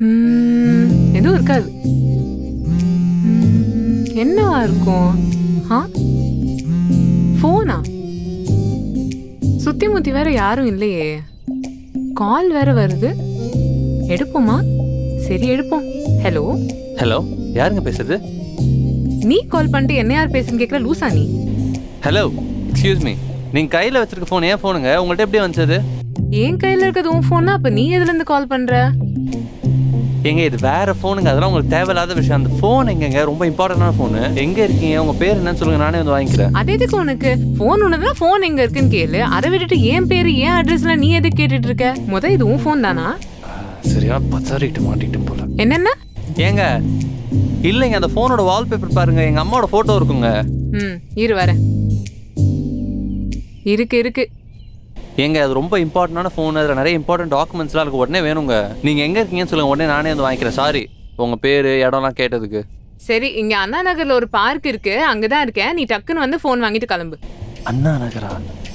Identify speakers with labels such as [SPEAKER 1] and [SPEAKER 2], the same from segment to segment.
[SPEAKER 1] ம், எதுவும் இருக்காது ம், என்னவா இருக்கும் ஆ ஃபோனா சுத்தி முத்தி வேற யாரும் இல்லையே கால் வேற வருது எடுப்போமா சரி எடுப்போம் ஹலோ
[SPEAKER 2] ஹலோ யாருங்க பேசுறது
[SPEAKER 1] நீ கால் பண்ணிட்டு என்ன யார் பேசுன்னு கேட்கல லூசா நீ
[SPEAKER 2] ஹலோ எக்ஸ்கியூஸ் மீ நீங்கள் கையில் வச்சிருக்க ஃபோன் ஏன் ஃபோனுங்க உங்கள்கிட்ட எப்படி வந்துச்சது
[SPEAKER 1] என் கையில இருக்கிறது உன் ஃபோன்னா அப்ப நீ எதுல இருந்து கால் பண்ற
[SPEAKER 2] ஏங்க இது வேற ஃபோனுங்க அதெல்லாம் உங்களுக்கு தேவையில்லாத விஷயம் அந்த ஃபோன் எங்கங்க ரொம்ப இம்பார்ட்டண்டான ஃபோனு எங்கே இருக்கீங்க உங்கள் பேர் என்னன்னு சொல்லுங்க நானே வந்து வாங்கிக்கிறேன்
[SPEAKER 1] அது எதுக்கு உனக்கு ஃபோன் ஒண்ணுதான் ஃபோன் எங்க இருக்குன்னு கேளு அதை விட்டுட்டு என் பேரு என் அட்ரஸ்ல நீ எதுக்கு கேட்டுட்டு இருக்க முத இது உன் ஃபோன் தானா
[SPEAKER 2] சரியான பச்சாரிட்டு மாட்டிட்டும் போல
[SPEAKER 1] என்னென்ன
[SPEAKER 2] ஏங்க இல்லைங்க அந்த ஃபோனோட வால்பேப்பர் பாருங்க எங்கள் அம்மாவோட ஃபோட்டோ இருக்குங்க
[SPEAKER 1] ம் இரு வரேன் இருக்கு இருக்கு
[SPEAKER 2] ஏங்க அது ரொம்ப இம்பார்ட்டண்டான ஃபோன் அதில் நிறைய இம்பார்ட்டன்ட் டாக்குமெண்ட்ஸ்லாம் இருக்கு உடனே வேணுங்க நீங்கள் எங்கே இருக்கீங்கன்னு சொல்லுங்க உடனே நானே வந்து வாங்கிக்கிறேன் சாரி உங்கள் பேர் இடம்லாம் கேட்டதுக்கு
[SPEAKER 1] சரி இங்க அண்ணா நகர்ல ஒரு பார்க் இருக்கு அங்கதான் இருக்கேன் நீ டக்குன்னு வந்து ஃபோன் வாங்கிட்டு கிளம்பு
[SPEAKER 2] அண்ணா நகரா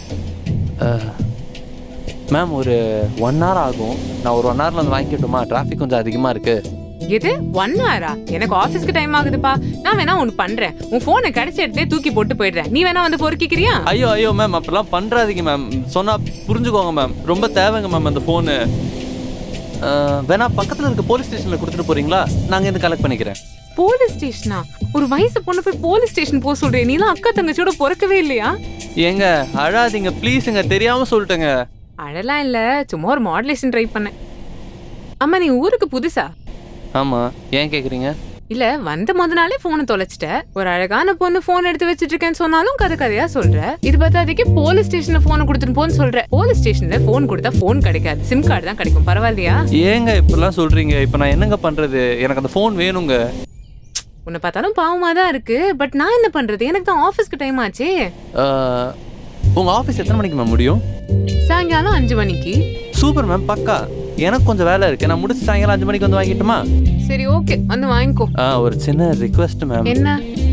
[SPEAKER 2] மேம் ஒரு ஒன் ஹவர் ஆகும் நான் ஒரு ஒன் ஹவரில் வந்து வாங்கிக்கட்டுமா டிராஃபிக் கொஞ்சம் அதிகமாக இருக்குது
[SPEAKER 1] எது ஒன் ஹவரா எனக்கு ஆபீஸ்க்கு டைம் ஆகுதுப்பா நான் வேணா ஒன்னு பண்றேன் உன் போனை கிடைச்ச இடத்துல தூக்கி போட்டு போயிடுறேன் நீ வேணா வந்து பொறுக்கிக்கிறியா
[SPEAKER 2] ஐயோ ஐயோ மேம் அப்படிலாம் பண்ணுறாதீங்க மேம் சொன்னால் புரிஞ்சுக்கோங்க மேம் ரொம்ப தேவைங்க மேம் அந்த ஃபோனு வேணா பக்கத்தில் இருக்க போலீஸ் ஸ்டேஷனில் கொடுத்துட்டு போகிறீங்களா நாங்கள் இருந்து கலெக்ட் பண்ணிக்கிறேன்
[SPEAKER 1] போலீஸ் ஸ்டேஷனா ஒரு வயசு பொண்ணு போய் போலீஸ் ஸ்டேஷன் போக சொல்றேன் நீலாம் அக்கா தங்கச்சியோட பொறுக்கவே இல்லையா
[SPEAKER 2] ஏங்க அழாதீங்க ப்ளீஸுங்க தெரியாமல் சொல்லிட்டேங்க
[SPEAKER 1] அழலாம் இல்ல சும்மா ஒரு மாடுலேஷன் ட்ரை பண்ணேன் அம்மா நீ ஊருக்கு புதுசா
[SPEAKER 2] ஆமாம் ஏன் கேட்குறீங்க
[SPEAKER 1] இல்ல வந்த முத நாளே போனை தொலைச்சிட்ட ஒரு அழகான பொண்ணு போன் எடுத்து வச்சிட்டு இருக்கேன்னு சொன்னாலும் கதை கதையா சொல்ற இது பார்த்தாதுக்கு போலீஸ் ஸ்டேஷன்ல போனை கொடுத்துட்டு போன்னு சொல்ற போலீஸ் ஸ்டேஷன்ல போன் கொடுத்தா போன் கிடைக்காது சிம் கார்டு தான் கிடைக்கும் பரவாயில்லையா
[SPEAKER 2] ஏங்க இப்படிலாம் சொல்கிறீங்க இப்போ நான் என்னங்க பண்ணுறது எனக்கு அந்த ஃபோன் வேணுங்க
[SPEAKER 1] உன்னை பார்த்தாலும் பாவமா தான் இருக்கு பட் நான் என்ன பண்றது எனக்கு தான் ஆபீஸ்க்கு டைம் ஆச்சே
[SPEAKER 2] உங்கள் ஆஃபீஸ் எத்தனை மணிக்கு மேம் முடியும்
[SPEAKER 1] சாயங்காலம் அஞ்சு மணிக்கு
[SPEAKER 2] சூப்பர் மேம் பக்கா எனக்கு கொஞ்சம் வேலை இருக்கு நான் முடிச்சு சாயங்காலம் அஞ்சு மணிக்கு வந்து வாங்கிட்டுமா
[SPEAKER 1] சரி ஓகே வந்து வாங்கிக்கோ
[SPEAKER 2] ஆ, ஒரு சின்ன ரிக்வெஸ்ட் மேம்
[SPEAKER 1] என்ன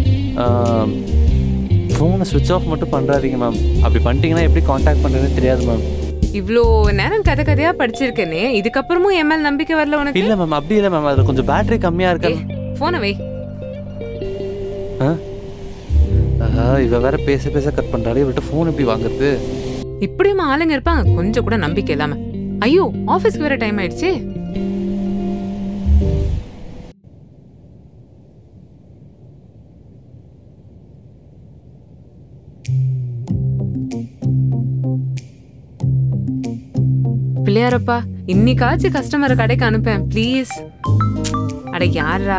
[SPEAKER 2] ஃபோனை சுவிட்ச் ஆஃப் மட்டும் பண்ணுறாதீங்க மேம் அப்படி பண்ணிட்டீங்கன்னா எப்படி காண்டாக்ட் பண்ணுறதுன்னு தெரியாது மேம்
[SPEAKER 1] இவ்ளோ நேரம் கதை கதையா படிச்சிருக்கேனே இதுக்கப்புறமும் என் மேல் நம்பிக்கை வரல உனக்கு
[SPEAKER 2] இல்லை மேம் அப்படி இல்லை மேம் அதில் கொஞ்சம் பேட்டரி கம்மியாக இருக்கு
[SPEAKER 1] போனை வை
[SPEAKER 2] ஆ இவ வேற பேச பேச கட் பண்ணுறாரு இவர்கிட்ட ஃபோன் எப்படி வாங்குறது
[SPEAKER 1] இப்படியும் ஆளுங்க இருப்பாங்க கொஞ்சம் கூட நம்பிக்கை இல்லாம ஐயோ ஆபீஸ்க்கு வேற டைம் ஆயிடுச்சு பிள்ளையாரப்பா இன்னைக்காச்சும் கஸ்டமரை கடைக்கு அனுப்பேன் ப்ளீஸ் அட யாரா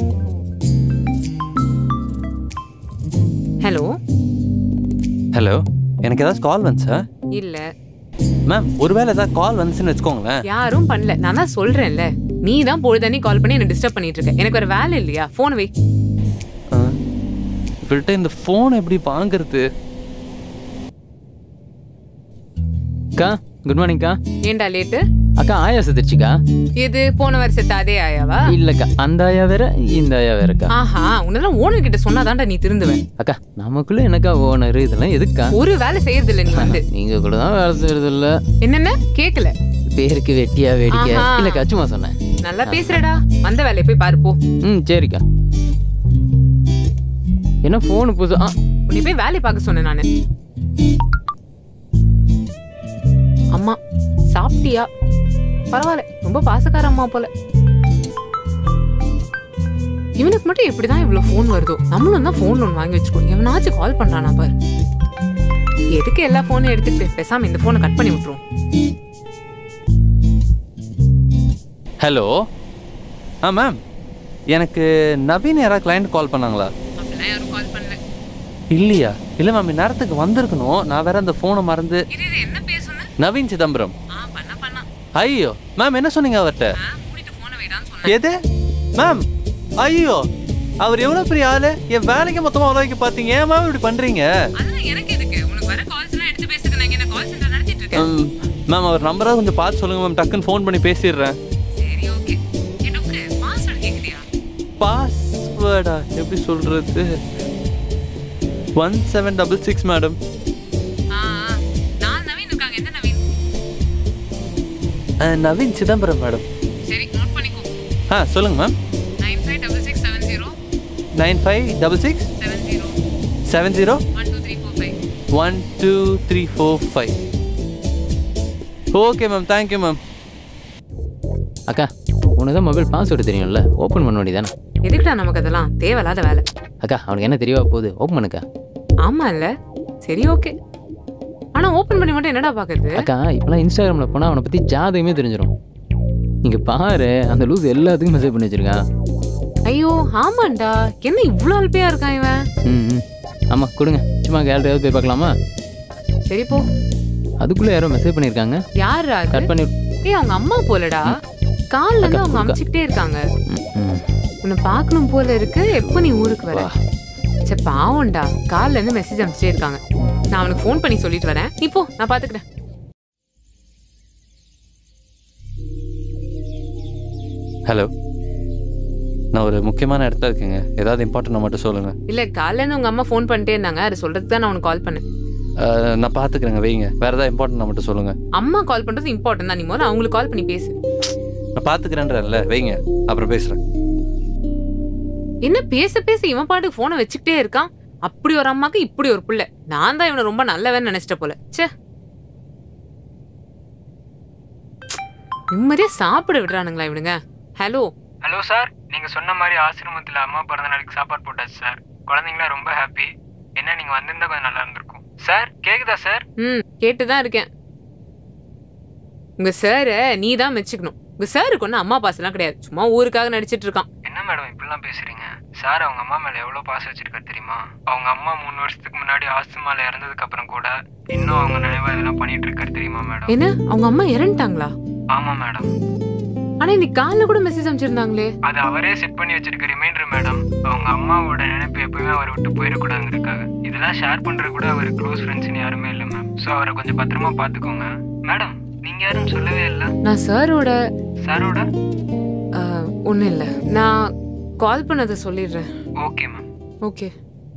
[SPEAKER 1] ஹலோ
[SPEAKER 2] ஹலோ எனக்கு ஏதாச்சும் கால் வந்துச்சா
[SPEAKER 1] இல்ல
[SPEAKER 2] மேம் ஒருவேளை ஏதாவது கால் வந்துச்சுன்னு வச்சுக்கோங்களேன்
[SPEAKER 1] யாரும் பண்ணல நான் தான் சொல்றேன்ல நீ தான் பொழுதனி கால் பண்ணி என்ன டிஸ்டர்ப் பண்ணிட்டு இருக்க எனக்கு வேற வேலை இல்லையா போன் வை
[SPEAKER 2] ஆ, இவள்கிட்ட இந்த ஃபோன் எப்படி வாங்குறது
[SPEAKER 3] அக்கா குட் மார்னிங்க்கா
[SPEAKER 1] ஏன்டா லேட்டு
[SPEAKER 3] அக்கா ஆயா செத்துருச்சுக்கா
[SPEAKER 1] இது போன வருஷத்து அதே ஆயாவா
[SPEAKER 3] இல்லக்கா அந்த ஆயா வேற இந்த ஆயா வேறக்கா
[SPEAKER 1] ஆஹா உன்னெல்லாம் ஓனர் கிட்ட சொன்னாதான்டா நீ திருந்துவேன்
[SPEAKER 3] அக்கா நமக்குள்ள எனக்கா ஓனர் இதெல்லாம் எதுக்கா
[SPEAKER 1] ஒரு வேலை செய்யறது இல்ல நீ வந்து
[SPEAKER 3] நீங்க கூட தான் வேலை செய்யறது இல்ல
[SPEAKER 1] என்னென்ன கேக்கல
[SPEAKER 3] பேருக்கு வெட்டியா வேடிக்கை
[SPEAKER 1] ஆஹா.
[SPEAKER 3] இல்லக்கா சும்மா சொன்னேன்
[SPEAKER 1] நல்லா பேசுறடா வந்த வேலையை போய் பாரு போ
[SPEAKER 3] ம் சரிக்கா என்ன ஃபோனு புதுசு ஆ
[SPEAKER 1] உன்னை போய் வேலையை பார்க்க சொன்னேன் நானு அம்மா சாப்பிட்டியா பரவாயில்ல ரொம்ப பாசக்கார அம்மா போல இவனுக்கு மட்டும் எப்படிதான் இவ்வளவு ஃபோன் வருதோ நம்மளும் தான் ஃபோன் ஒன்று வாங்கி வச்சுக்கோ எவனாச்சும் கால் பண்றானா பாரு எதுக்கு எல்லா ஃபோனையும் எடுத்துக்கிட்டு பேசாம இந்த ஃபோனை கட் பண்ணி விட்டுரும்
[SPEAKER 2] ஹலோ ஆ மேம் எனக்கு நவீன் யாராவது கிளைண்ட் கால் பண்ணாங்களா
[SPEAKER 1] அப்படிலாம் யாரும் கால் பண்ணல
[SPEAKER 2] இல்லையா இல்லை மேம் இந்நேரத்துக்கு வந்திருக்கணும் நான் வேற அந்த ஃபோனை மறந்து
[SPEAKER 1] இது இது என்ன பேசுன
[SPEAKER 2] நவீன் சிதம்பரம்
[SPEAKER 1] ஆ பண்ண பண்ணா
[SPEAKER 2] ஐயோ மேம் என்ன சொன்னீங்க அவர்கிட்ட
[SPEAKER 1] ஆ மூடிட்டு ஃபோனை வைடான்னு சொன்னேன்
[SPEAKER 2] எது மேம் ஐயோ அவர் எவ்வளோ பெரிய ஆளு என் வேலைக்கு மொத்தமாக உதவிக்கு பார்த்தீங்க ஏன் மேம் இப்படி பண்ணுறீங்க
[SPEAKER 1] அதெல்லாம் எனக்கு எதுக்கு உனக்கு வர கால்ஸ் எல்லாம் எடுத்து பேசுறதுக்கு நான் என்ன கால் சென்டர் நடத்திட்டு இருக்கேன்
[SPEAKER 2] மேம் அவர் நம்பராக கொஞ்சம் பார்த்து சொல்லுங்க மேம் டக்குன்னு ஃபோன் பண்ணி பேசிடுறேன்
[SPEAKER 1] சரி ஓகே எடுக்கு பாஸ்வேர்ட் கேக்குறியா
[SPEAKER 2] பாஸ்வேர்டா எப்படி சொல்கிறது one seven double six madam
[SPEAKER 1] ஆ ஆ. நாலு நவீன் இருக்காங்க எந்த நவீன்
[SPEAKER 2] நவீன் சிதம்பரம் மேடம்
[SPEAKER 1] சரி நோட் பண்ணிக்கோ
[SPEAKER 2] ஆ சொல்லுங்கள் ma'am
[SPEAKER 1] nine five double six seven zero
[SPEAKER 2] nine five double six
[SPEAKER 1] seven zero
[SPEAKER 2] seven zero
[SPEAKER 1] one two three four five
[SPEAKER 2] one two three four five okay ma'am thank you ma'am
[SPEAKER 3] அக்கா உனக்கு தான் mobile password தெரியும்ல open பண்ண வேண்டியதானே
[SPEAKER 1] எதுக்குடா நமக்கு அதெல்லாம் தேவையில்லாத வேலை
[SPEAKER 3] அக்கா அவனுக்கு என்ன தெரியவா போகுது ஓப்பன் பண்ணுக்கா
[SPEAKER 1] ஆமா இல்ல சரி ஓகே ஆனா ஓபன் பண்ணி மட்டும் என்னடா பாக்குறது
[SPEAKER 3] அக்கா இப்போலாம் இன்ஸ்டாகிராமில் போனால் அவனை பற்றி ஜாதகமே தெரிஞ்சிடும் நீங்கள் பாரு அந்த லூஸ் எல்லாத்துக்கும் மெசேஜ் பண்ணி வச்சிருக்கான்
[SPEAKER 1] ஐயோ ஆமாண்டா என்ன இவ்ளோ அல்பையா இருக்கான் இவன்
[SPEAKER 3] ம் ம் ஆமாம் கொடுங்க சும்மா கேலரியாவது போய் பார்க்கலாமா
[SPEAKER 1] சரி போ
[SPEAKER 3] அதுக்குள்ளே யாரோ மெசேஜ் பண்ணியிருக்காங்க
[SPEAKER 1] யாரா அது
[SPEAKER 3] கட் பண்ணி
[SPEAKER 1] ஏய் அவங்க அம்மா போலடா கால்ல இருந்து
[SPEAKER 3] அக்கா,
[SPEAKER 1] அவங்க
[SPEAKER 3] அக்கா.
[SPEAKER 1] அமிச்சுக்கிட்டே இருக்காங்க
[SPEAKER 3] ம், ம்
[SPEAKER 1] உன்னை பார்க்கணும் போல இருக்கு எப்போ நீ ஊருக்கு வர
[SPEAKER 3] வா.
[SPEAKER 1] சே பாவம்டா கால்ல இருந்து மெசேஜ் அனுப்பிச்சிட்டே இருக்காங்க நான் அவனுக்கு ஃபோன் பண்ணி சொல்லிட்டு வரேன் நீ போ நான் பாத்துக்கிறேன்
[SPEAKER 2] ஹலோ நான் ஒரு முக்கியமான இடத்துல இருக்கேங்க ஏதாவது இம்பார்ட்டன்ட் மட்டும் சொல்லுங்கள்
[SPEAKER 1] இல்ல காலைல இருந்து உங்க அம்மா ஃபோன் பண்ணிட்டே இருந்தாங்க அது சொல்றதுக்கு தான் நான் உனக்கு கால் பண்ணேன்
[SPEAKER 2] நான் பார்த்துக்கிறேங்க வைங்க வேறு ஏதாவது இம்பார்ட்டன்ட் மட்டும் சொல்லுங்கள்
[SPEAKER 1] அம்மா கால் பண்றது இம்பார்ட்டன்ட் தான் நீ முதல்ல அவங்களுக்கு கால் பண்ணி பேசு
[SPEAKER 2] நான் பார்த்துக்கிறேன்றல வைங்க அப்புறம் பேசுகிறேன்
[SPEAKER 1] என்ன பேச பேச இவன் பாட்டுக்கு போனை வச்சுக்கிட்டே இருக்கான் அப்படி ஒரு அம்மாக்கு இப்படி ஒரு புள்ள நான் தான் இவனை ரொம்ப நல்லவன் நினைச்சிட்ட போல ச்சே நிம்மதியா சாப்பிட விடுறானுங்களா இவனுங்க ஹலோ
[SPEAKER 4] ஹலோ சார் நீங்கள் சொன்ன மாதிரி ஆசிரமத்தில் அம்மா பிறந்த நாளைக்கு சாப்பாடு போட்டாச்சு சார் குழந்தைங்களாம் ரொம்ப ஹாப்பி என்ன நீங்கள் வந்திருந்தா கொஞ்சம் நல்லா இருந்திருக்கும் சார் கேக்குதா சார்
[SPEAKER 1] ம் கேட்டுதான் இருக்கேன் உங்க சார நீ தான் மெச்சுக்கணும் உங்க சாருக்கு ஒன்றும் அம்மா பாசெல்லாம் கிடையாது சும்மா ஊருக்காக நடிச்சிட்டு இருக்கான்
[SPEAKER 4] என்ன மேடம் இப்படிலாம் பேசுறீங்க சார் அவங்க அம்மா மேலே எவ்வளோ பாசம் வச்சிருக்காரு தெரியுமா அவங்க அம்மா மூணு வருஷத்துக்கு முன்னாடி ஆஸ்துமால இறந்ததுக்கு அப்புறம் கூட இன்னும் அவங்க நினைவா இதெல்லாம் பண்ணிட்டு இருக்காரு தெரியுமா மேடம்
[SPEAKER 1] என்ன அவங்க அம்மா இறந்துட்டாங்களா
[SPEAKER 4] ஆமாம் மேடம்
[SPEAKER 1] ஆனா இன்னைக்கு காலைல கூட மெசேஜ் அனுப்பிச்சிருந்தாங்களே
[SPEAKER 4] அது அவரே செட் பண்ணி வச்சிருக்க ரிமைண்டர் மேடம் அவங்க அம்மாவோட நினைப்பு எப்பவுமே அவரை விட்டு போயிடக்கூடாதுங்கிறதுக்காக இதெல்லாம் ஷேர் பண்றது கூட அவர் க்ளோஸ் ஃப்ரெண்ட்ஸ்னு யாருமே இல்லை மேம் ஸோ அவரை கொஞ்சம் பத்திரமா பார்த்துக்கோங்க மேடம் நீங்க யாரும் சொல்லவே இல்லை
[SPEAKER 1] நான் சாரோட
[SPEAKER 4] சாரோட
[SPEAKER 1] ஒன்றும் இல்லை நான் கால் பண்ணதை சொல்லிடுறேன்
[SPEAKER 4] ஓகே மேம்
[SPEAKER 1] ஓகே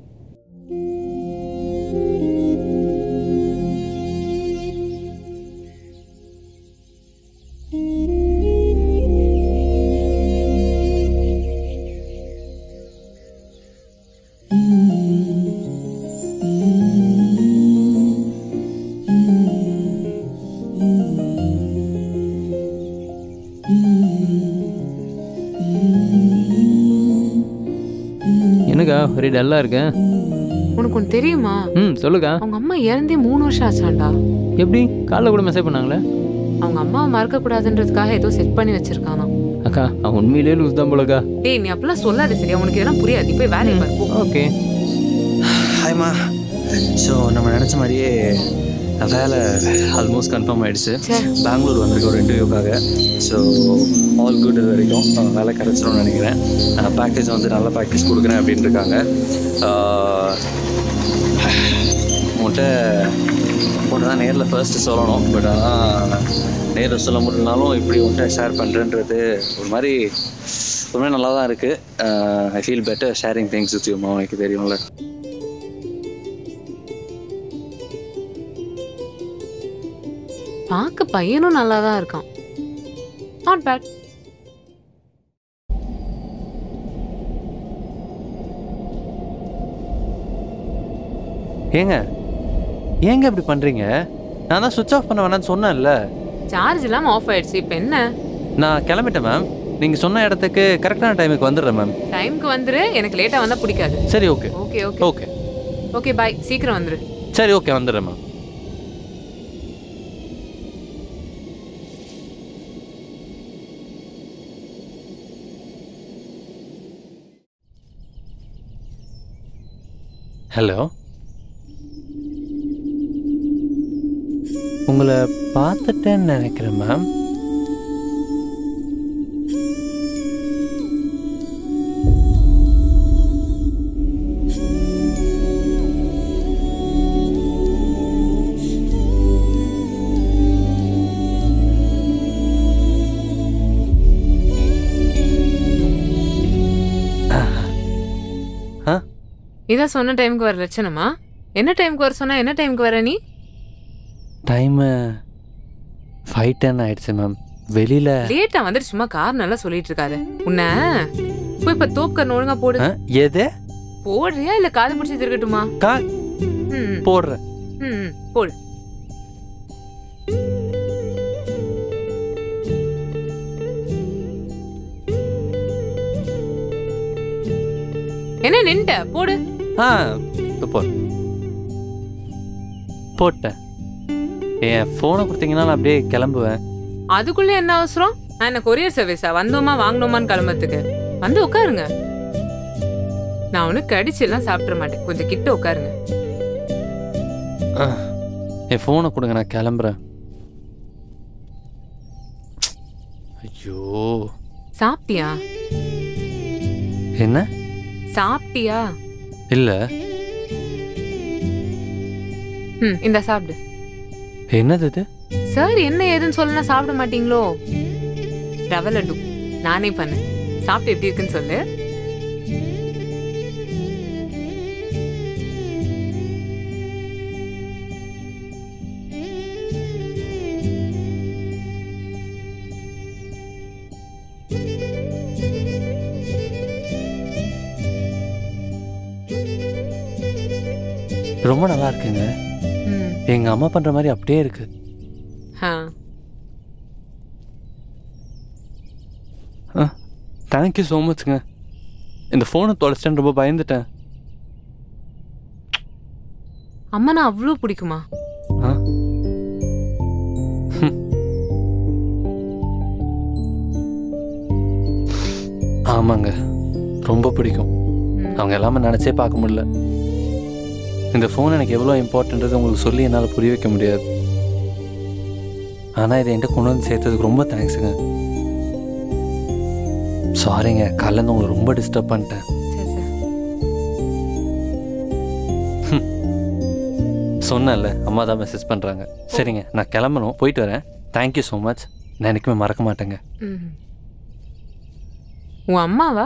[SPEAKER 3] என்னக்கா ஒரே டல்லாக இருக்கேன்
[SPEAKER 1] உனக்கு ஒன்று தெரியுமா
[SPEAKER 3] ம் சொல்லுக்கா
[SPEAKER 1] அவங்க அம்மா இறந்தே மூணு வருஷம் ஆச்சாண்டா
[SPEAKER 3] எப்படி காலைல கூட மெசேஜ் பண்ணாங்களே
[SPEAKER 1] அவங்க அம்மாவை மறக்க கூடாதுன்றதுக்காக ஏதோ செட் பண்ணி வச்சிருக்கானா
[SPEAKER 3] அக்கா அவன் உண்மையிலேயே லூஸ் தான் போலக்கா
[SPEAKER 1] டேய் நீ அப்பெல்லாம் சொல்லாத சரியா உனக்கு இதெல்லாம் புரியாது நீ போய் வேலையை பாரு போ.
[SPEAKER 3] ஓகே
[SPEAKER 5] ஹாய்மா ஸோ நம்ம நினச்ச மாதிரியே வேலை ஆல்மோஸ்ட் கன்ஃபார்ம் ஆயிடுச்சு
[SPEAKER 1] ச்சே.
[SPEAKER 5] பெங்களூர் வந்திருக்க ஒரு இன்டர்வியூக்காக ஸோ ஆல் குட் இது வரைக்கும் அஹ் வேலை கிடச்சிரும்னு நினைக்கிறேன் பேக்கேஜ் வந்து நல்ல பேக்கேஜ் கொடுக்குறேன் அப்படின்னு இருக்காங்க ஆஹ் உன்கிட்ட ஒன்று தான் நேரில் ஃபர்ஸ்ட்டு சொல்லணும் பட் ஆனால் நேரில் சொல்ல முடியலனாலும் இப்படி உன்கிட்ட ஷேர் பண்ணுறேன்றது ஒரு மாதிரி ஒரு மாதிரி நல்லா தான் இருக்குது I feel better sharing things with you உனக்கு தெரியும்ல
[SPEAKER 1] பார்க்க பையனும் நல்லா தான் இருக்கான் நாட் பேட்
[SPEAKER 2] ஏங்க ஏங்க இப்படி பண்ணுறீங்க நான் தான் சுவிட்ச் ஆஃப் பண்ண வேணாம்னு சொன்னேன்ல
[SPEAKER 1] சார்ஜ் இல்லாம ஆஃப் ஆயிடுச்சு இப்போ என்ன
[SPEAKER 2] நான் கிளம்பிட்டேன் மேம் நீங்கள் சொன்ன இடத்துக்கு கரெக்டான டைமுக்கு வந்துடுறேன் மேம்
[SPEAKER 1] டைம்க்கு வந்துரு எனக்கு லேட்டா வந்தா பிடிக்காது
[SPEAKER 2] சரி okay
[SPEAKER 1] okay okay
[SPEAKER 2] okay
[SPEAKER 1] okay bye சீக்கிரம் வந்துரு
[SPEAKER 2] சரி ஓகே வந்துடுறேன் மேம் ஹலோ உங்களை பார்த்துட்டேன்னு நினைக்கிறேன் மேம் ஆ
[SPEAKER 1] இதான் சொன்ன டைமுக்கு வர லட்சணமா என்ன டைமுக்கு வர சொன்னா என்ன டைமுக்கு வர நீ
[SPEAKER 2] டைமு ஃபைவ் டென் ஆயிடுச்சு மேம் வெளியில
[SPEAKER 1] லேட்டா வந்துட்டு சும்மா காரணம் எல்லாம் சொல்லிட்டு இருக்காத உன்ன போய் இப்ப தோப்கர் ஒழுங்கா போடு
[SPEAKER 2] ஆ, எது
[SPEAKER 1] போடுறியா இல்ல காது பிடிச்சி இருக்கட்டுமா
[SPEAKER 2] கா
[SPEAKER 1] ம்
[SPEAKER 2] போடுறேன்
[SPEAKER 1] ம், ம் போடு என்ன நின்ட்ட போடு
[SPEAKER 2] ஆ இதோ போ போட்டேன் என் ஃபோனை கொடுத்தீங்கன்னா நான் அப்படியே கிளம்புவேன்
[SPEAKER 1] அதுக்குள்ள என்ன அவசரம் நான் என்ன கொரியர் சர்வீஸா வந்தோமா வாங்கினோமான்னு கிளம்புறதுக்கு வந்து உட்காருங்க நான் ஒன்றும் கடிச்சு எல்லாம் சாப்பிட மாட்டேன் கொஞ்சம் கிட்ட உட்காருங்க
[SPEAKER 2] என் ஃபோனை கொடுங்க நான் கிளம்புறேன் ஐயோ
[SPEAKER 1] சாப்பிட்டியா
[SPEAKER 2] என்ன
[SPEAKER 1] சாப்பிட்டியா
[SPEAKER 2] இல்லை
[SPEAKER 1] ம் இந்த சாப்பிடு
[SPEAKER 2] என்னது இது
[SPEAKER 1] சார் என்ன ஏதுன்னு சொல்லனா சாப்பிட மாட்டீங்களோ ரவை லட்டு நானே பண்ணேன் சாப்பிட்டு எப்படி இருக்குன்னு சொல்லு
[SPEAKER 2] ரொம்ப நல்லா இருக்குங்க
[SPEAKER 1] ம்
[SPEAKER 2] எங்கள் அம்மா பண்ணுற மாதிரி அப்படியே இருக்கு
[SPEAKER 1] ஆ
[SPEAKER 2] ஆ தேங்க்யூ ஸோ மச்ங்க இந்த ஃபோனை தொலைச்சிட்டேன்னு ரொம்ப பயந்துட்டேன்
[SPEAKER 1] அம்மா நான் அவ்வளோ பிடிக்குமா
[SPEAKER 2] ஆ ஆமாங்க ரொம்ப பிடிக்கும்
[SPEAKER 1] ம்.
[SPEAKER 2] அவங்க எல்லாமே நினச்சே பார்க்க முடியல இந்த ஃபோன் எனக்கு எவ்வளோ இம்பார்ட்டன்றது உங்களுக்கு சொல்லி என்னால் புரிய வைக்க முடியாது ஆனால் இதை என்கிட்ட கொண்டு வந்து சேர்த்ததுக்கு ரொம்ப தேங்க்ஸுங்க சாரிங்க காலையிலேருந்து உங்களை ரொம்ப டிஸ்டர்ப் பண்ணிட்டேன்
[SPEAKER 1] சரி சரி
[SPEAKER 2] சொன்னேன்ல அம்மா தான் மெசேஜ் பண்ணுறாங்க சரிங்க நான் கிளம்பணும் போயிட்டு வரேன் தேங்க்யூ ஸோ மச் நான் எனக்குமே மறக்க மாட்டேங்க
[SPEAKER 1] ம். உன் அம்மாவா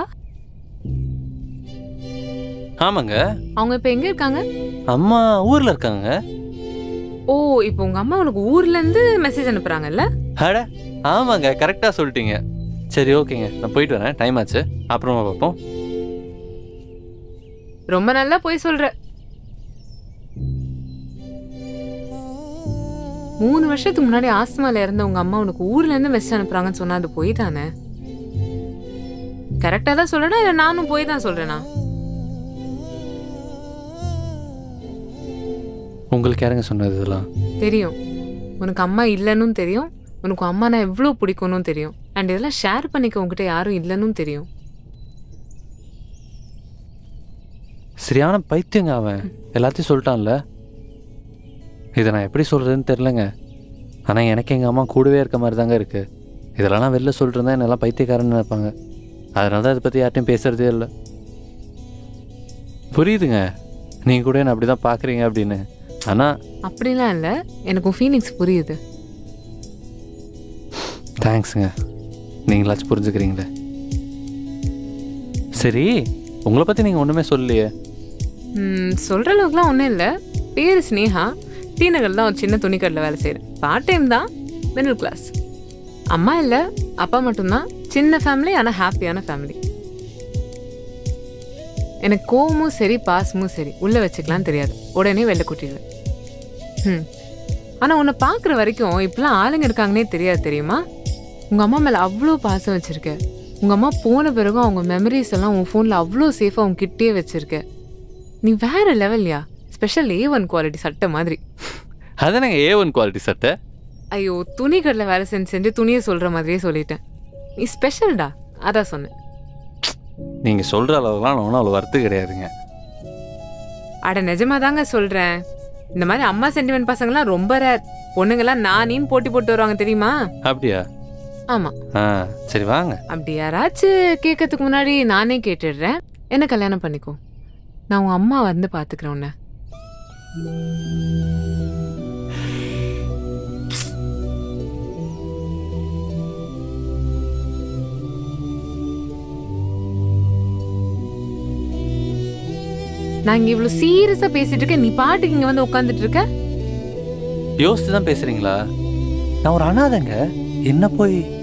[SPEAKER 2] ஆமாங்க
[SPEAKER 1] அவங்க இப்ப எங்க இருக்காங்க
[SPEAKER 2] அம்மா ஊரில் இருக்காங்க
[SPEAKER 1] ஓ இப்போ உங்க அம்மா உனக்கு ஊர்ல இருந்து மெசேஜ் அனுப்புறாங்கல்ல
[SPEAKER 2] அட ஆமாங்க கரெக்டாக சொல்லிட்டீங்க சரி ஓகேங்க நான் போயிட்டு வரேன் டைம் ஆச்சு அப்புறமா பார்ப்போம்
[SPEAKER 1] ரொம்ப நல்லா போய் சொல்ற மூணு வருஷத்துக்கு முன்னாடி ஆஸ்துமால இருந்த உங்க அம்மா உனக்கு ஊர்ல இருந்து மெசேஜ் அனுப்புறாங்கன்னு சொன்னா அது போய் தானே கரெக்டா தான் சொல்றேனா இல்ல நானும் போய் தான் சொல்றேனா
[SPEAKER 2] உங்களுக்கு யாருங்க சொன்னது இதெல்லாம்
[SPEAKER 1] தெரியும் உனக்கு அம்மா இல்லைன்னு தெரியும் உனக்கு அம்மா நான் எவ்வளோ பிடிக்கும்னு தெரியும் அண்ட் இதெல்லாம் ஷேர் பண்ணிக்க உங்ககிட்ட யாரும் இல்லைன்னு தெரியும்
[SPEAKER 2] சரியான பைத்தியங்க அவன் எல்லாத்தையும் சொல்லிட்டான்ல இதை நான் எப்படி சொல்கிறதுன்னு தெரிலங்க ஆனால் எனக்கு எங்கள் அம்மா கூடவே இருக்க மாதிரி தாங்க இருக்குது இதெல்லாம் நான் வெளில சொல்லிட்டு இருந்தா என்னெல்லாம் பைத்தியக்காரன்னு நினைப்பாங்க அதனால தான் இதை பற்றி யார்ட்டையும் பேசுகிறதே இல்லை புரியுதுங்க நீங்கள் கூட என்ன அப்படி தான் பார்க்குறீங்க அப்படின்னு ஆனால்
[SPEAKER 1] அப்படிலாம் இல்லை எனக்கு உன் ஃபீலிங்ஸ் புரியுது
[SPEAKER 2] தேங்க்ஸுங்க நீங்களாச்சும் புரிஞ்சுக்கிறீங்களே சரி உங்களை பற்றி நீங்கள் ஒன்றுமே சொல்லலையே
[SPEAKER 1] ம், சொல்ற அளவுக்குலாம் ஒன்றும் இல்லை பேர் ஸ்னேகா டி நகர்ல தான் ஒரு சின்ன துணிக்கடையில் வேலை செய்கிறேன் பார்ட் டைம் தான் மிடில் கிளாஸ் அம்மா இல்லை அப்பா மட்டும்தான் சின்ன ஃபேமிலி ஆனால் ஹாப்பியான ஃபேமிலி எனக்கு கோவமும் சரி பாசமும் சரி உள்ளே வச்சுக்கலாம் தெரியாது உடனே வெளில கூட்டிடுவேன் ம் ஆனால் உன்னை பார்க்குற வரைக்கும் இப்படிலாம் ஆளுங்க இருக்காங்கன்னே தெரியாது தெரியுமா உங்கள் அம்மா மேலே அவ்வளோ பாசம் வச்சுருக்க உங்கள் அம்மா போன பிறகும் அவங்க மெமரிஸ் எல்லாம் உன் ஃபோனில் அவ்வளோ சேஃபாக உன் கிட்டே வச்சுருக்க நீ வேற லெவல்யா ஸ்பெஷல் ஏ ஒன் குவாலிட்டி சட்டை மாதிரி
[SPEAKER 2] அதானங்க ஏ ஒன் குவாலிட்டி சட்டை
[SPEAKER 1] ஐயோ துணி கடையில் வேலை செஞ்சு செஞ்சு துணியை சொல்கிற மாதிரியே சொல்லிட்டேன் நீ ஸ்பெஷல்டா அதான் சொன்னேன்
[SPEAKER 2] நீங்கள் சொல்கிற அளவுலாம் நான் ஒன்றும் அவ்வளோ வருத்து கிடையாதுங்க
[SPEAKER 1] அட நிஜமா தாங்க சொல்கிறேன் இந்த மாதிரி அம்மா சென்டிமெண்ட் பசங்களாம் ரொம்ப ரேர் பொண்ணுங்கெல்லாம் நானின்னு போட்டி போட்டு வருவாங்க தெரியுமா
[SPEAKER 2] அப்படியா
[SPEAKER 1] ஆமாம்
[SPEAKER 2] ஆ சரி வாங்க
[SPEAKER 1] அப்படி யாராச்சும் கேட்கறதுக்கு முன்னாடி நானே கேட்டுடுறேன் என்ன கல்யாணம் பண்ணிக்கோ நான் உன் அம்மா வந்து பார்த்துக்கிறேன் உன்னை நான் இங்க இவ்வளவு சீரியஸா பேசிட்டு இருக்கேன் நீ பாட்டுக்கு இங்க வந்து உட்காந்துட்டு இருக்க
[SPEAKER 2] யோசித்து தான் பேசுகிறீங்களா நான் ஒரு அனாதைங்க என்ன போய்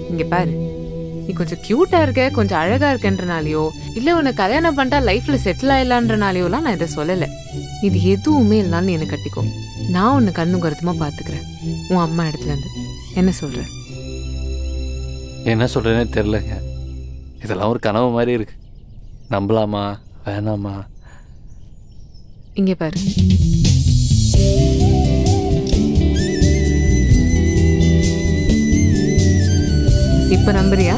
[SPEAKER 1] இங்க பாரு நீ கொஞ்சம் கியூட்டா இருக்க கொஞ்சம் அழகா இருக்கன்றனாலயோ இல்ல உன்னை கல்யாணம் பண்ணிட்டா லைஃப்ல செட்டில் ஆயிடலான்றனாலயோலாம் நான் இதை சொல்லல இது எதுவுமே இல்லைனாலும் நீ என்ன கட்டிக்கோ நான் உன்னை கண்ணு கருத்துமா பாத்துக்கிறேன் உன் அம்மா இடத்துல இருந்து என்ன சொல்ற
[SPEAKER 2] என்ன சொல்கிறேனே தெரிலங்க இதெல்லாம் ஒரு கனவு மாதிரி இருக்கு நம்பலாமா வேணாமா
[SPEAKER 1] இங்க பாரு இப்ப நம்புறியா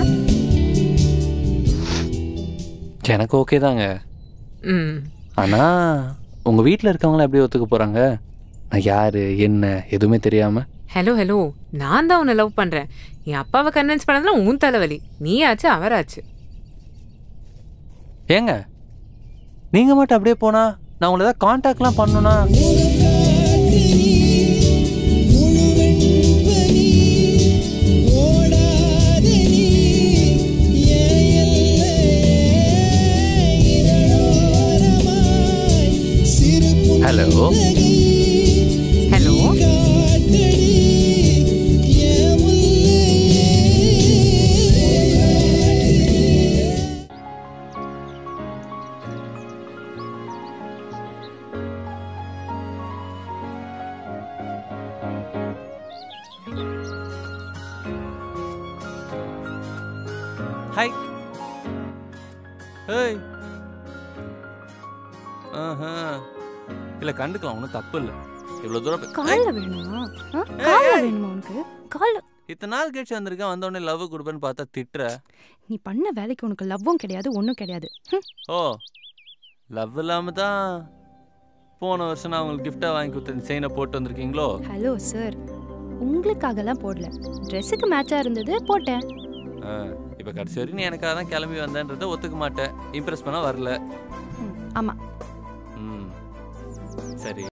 [SPEAKER 2] எனக்கு ஓகே தாங்க
[SPEAKER 1] ம்
[SPEAKER 2] ஆனால் உங்கள் வீட்டில் இருக்கவங்களாம் எப்படி ஒத்துக்க போகிறாங்க நான் யார் என்ன எதுவுமே தெரியாமல்
[SPEAKER 1] ஹலோ ஹலோ நான் தான் உன்னை லவ் பண்றேன் என் அப்பாவை கன்வின்ஸ் பண்ணதுலாம் உன் தலைவலி நீயாச்சு அவராச்சு
[SPEAKER 2] ஏங்க நீங்கள் மட்டும் அப்படியே போனா நான் உங்களை ஏதாவது காண்டாக்ட்லாம் பண்ணணும்னா ஹலோ
[SPEAKER 1] ஹலோ
[SPEAKER 2] ஹாய் ஏய் ஆஹா இல்லை கண்டுக்கலாம் ஒன்றும் தப்பு இல்லை இவ்வளோ தூரம் போய்- ஏய்,
[SPEAKER 6] கால்ல வேணுமா ஆ? கால்ல வேணுமா உனக்கு கால்ல
[SPEAKER 2] இத்தனை நாள் கழிச்சு வந்திருக்கேன் வந்த உடனே லவ் கொடுப்பேன்னு பார்த்தா திட்டுற
[SPEAKER 6] நீ பண்ண வேலைக்கு உனக்கு லவ்வும் கிடையாது ஒன்றும் கிடையாது ஹம்.
[SPEAKER 2] ஓ லவ் இல்லாமல் தான் போன வருஷம் நான் உங்களுக்கு கிஃப்டாக வாங்கி கொடுத்த செயினை போட்டு வந்திருக்கீங்களோ
[SPEAKER 6] ஹலோ சார் உங்களுக்காகலாம் போடல ட்ரெஸ்ஸுக்கு மேட்சாக இருந்தது போட்டேன்
[SPEAKER 2] இப்போ கடைசி வரைக்கும் நீ எனக்காக தான் கிளம்பி வந்தேன்றதை ஒத்துக்க மாட்டேன் இம்ப்ரெஸ் பண்ண வரல
[SPEAKER 6] ம், ஆமா
[SPEAKER 2] ம் சரி